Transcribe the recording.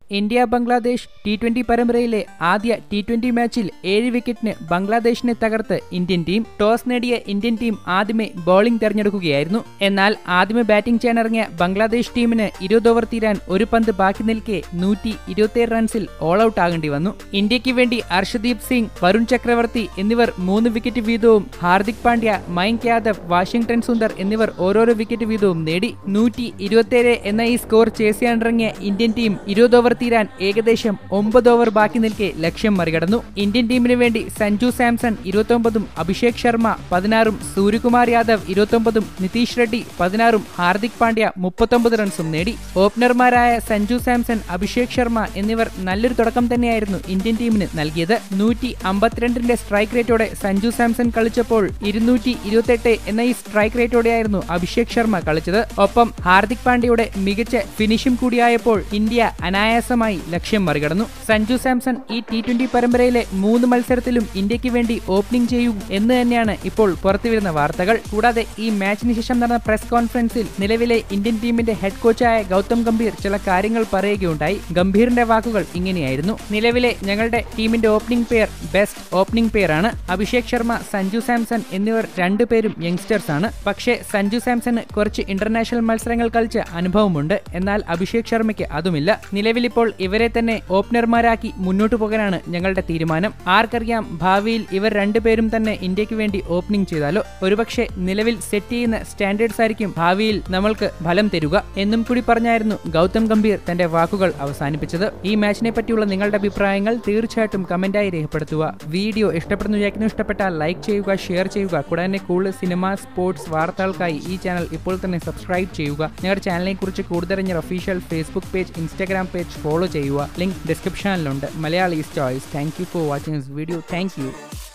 India Bangladesh T twenty പരമ്പരയിലെ ആദ്യ T twenty മാച്ചിൽ ഏഴ് വിക്കറ്റിന് ബംഗ്ലാദേശിനെ തകർത്ത് ഇന്ത്യൻ ടീം ടോസ് നേടിയ ഇന്ത്യൻ ടീം ആദ്യമേ ബോളിംഗ് തെരഞ്ഞെടുക്കുകയായിരുന്നു എന്നാൽ ആദ്യമേ ബാറ്റിംഗ് ചെയ്യാനിറങ്ങിയ ബംഗ്ലാദേശ് ടീമിന് ഇരുപത് ഓവർ തീരാൻ ഒരു പന്ത് ബാക്കി നിൽക്കെ നൂറ്റി ഇരുപത്തിയേഴ് റൺസിൽ ഓൾ ഔട്ട് ആകേണ്ടി വന്നു ഇന്ത്യക്ക് വേണ്ടി അർഷദീപ് സിംഗ് വരുൺ ചക്രവർത്തി എന്നിവർ മൂന്ന് വിക്കറ്റ് വീതവും ഹാർദിക് പാണ്ഡ്യ മയങ്ക് യാദവ് വാഷിംഗ്ടൺ സുന്ദർ എന്നിവർ ഓരോരോ വിക്കറ്റ് വീതവും നേടി നൂറ്റി ഇരുപത്തിയേഴ് എന്ന ഈ സ്കോർ ചേസ് ചെയ്യാനിറങ്ങിയ ഇന്ത്യൻ ടീം ഇരുപത് ഓവർ തീരാൻ ഏകദേശം ഒമ്പത് ഓവർ ബാക്കി നിൽക്കെ ലക്ഷ്യം മറികടന്നു ഇന്ത്യൻ ടീമിന് വേണ്ടി സഞ്ജു സാംസൺ ഇരുപത്തൊമ്പതും അഭിഷേക് ശർമ്മ പതിനാറും സൂര്യകുമാർ യാദവ് ഇരുപത്തൊമ്പതും നിതീഷ് റെഡ്ഡി പതിനാറും ഹാർദിക് പാണ്ഡ്യ മുപ്പത്തൊമ്പത് റൺസും നേടി ഓപ്പണർമാരായ സഞ്ജു സാംസൺ അഭിഷേക് ശർമ്മ എന്നിവർ നല്ലൊരു തുടക്കം തന്നെയായിരുന്നു ഇന്ത്യൻ ടീമിന് നൽകിയത് നൂറ്റി അമ്പത്തിരണ്ടിന്റെ സ്ട്രൈക്ക് റേറ്റോടെ സഞ്ജു സാംസൺ കളിച്ചപ്പോൾ ഇരുന്നൂറ്റി ഇരുപത്തെട്ട് എന്ന ഈ സ്ട്രൈക്ക് റേറ്റോടെയായിരുന്നു അഭിഷേക് ശർമ്മ കളിച്ചത് ഒപ്പം ഹാർദിക് പാണ്ഡ്യയുടെ മികച്ച ഫിനിഷും കൂടിയായപ്പോൾ ഇന്ത്യ അനായാസമായി ലക്ഷ്യം മറികടന്നു സഞ്ജു സാംസൺ ഈ ടി ട്വന്റി പരമ്പരയിലെ മൂന്ന് മത്സരത്തിലും ഇന്ത്യക്ക് വേണ്ടി ഓപ്പണിംഗ് ചെയ്യും എന്ന് തന്നെയാണ് ഇപ്പോൾ പുറത്തുവരുന്ന വാർത്തകൾ കൂടാതെ ഈ മാച്ചിന് ശേഷം നടന്ന പ്രസ് കോൺഫറൻസിൽ നിലവിലെ ഇന്ത്യൻ ടീമിന്റെ ഹെഡ് കോച്ചായ ഗൗതം ഗംഭീർ ചില കാര്യങ്ങൾ പറയുകയുണ്ടായി ഗംഭീറിന്റെ വാക്കുകൾ ഇങ്ങനെയായിരുന്നു നിലവിലെ ഞങ്ങളുടെ ടീമിന്റെ opening pair best opening pair ആണ് അഭിഷേക് ശർമ്മ സഞ്ജു സാംസൺ എന്നിവർ രണ്ടുപേരും യങ്സ്റ്റേഴ്സ് ആണ് പക്ഷേ സഞ്ജു സാംസണ് കുറച്ച് ഇന്റർനാഷണൽ മത്സരങ്ങൾ കളിച്ച അനുഭവമുണ്ട് എന്നാൽ അഭിഷേക് ശർമ്മയ്ക്ക് അതുമില്ല നിലവിലിപ്പോൾ ഇവരെ തന്നെ ഓപ്പണർമാരാക്കി മുന്നോട്ടു പോകാനാണ് ഞങ്ങളുടെ തീരുമാനം ആർക്കറിയാം ഭാവിയിൽ ഇവർ രണ്ടുപേരും തന്നെ ഇന്ത്യക്ക് വേണ്ടി ഓപ്പണിംഗ് ചെയ്താലോ ഒരുപക്ഷെ നിലവിൽ സെറ്റ് ചെയ്യുന്ന സ്റ്റാൻഡേർഡ്സ് ആയിരിക്കും ഭാവിയിൽ നമ്മൾക്ക് ഫലം തരുക എന്നും കൂടി പറഞ്ഞായിരുന്നു ഗൗതം ഗംഭീർ തന്റെ വാക്കുകൾ അവസാനിപ്പിച്ചത് ഈ മാച്ചിനെ പറ്റിയുള്ള നിങ്ങളുടെ അഭിപ്രായങ്ങൾ തീർച്ചയായിട്ടും കമന്റായി രേഖപ്പെടുത്തുക വീഡിയോ ഇഷ്ടപ്പെടുന്നു വിചാരിക്കുന്നു ഇഷ്ടപ്പെട്ടാൽ ലൈക്ക് ചെയ്യുക ഷെയർ ചെയ്യുക കൂടാതെ കൂടുതൽ സിനിമ സ്പോർട്സ് വാർത്തകൾക്കായി ഈ ചാനൽ ഇപ്പോൾ തന്നെ സബ്സ്ക്രൈബ് ചെയ്യുക ഞങ്ങളുടെ ചാനലിനെ കുറിച്ച് കൂടുതലറിഞ്ഞ official Facebook page Instagram page follow ചെയ്യുക ലിങ്ക് ഡിസ്ക്രിപ്ഷനിലുണ്ട് Malayali choice thank you for watching this video thank U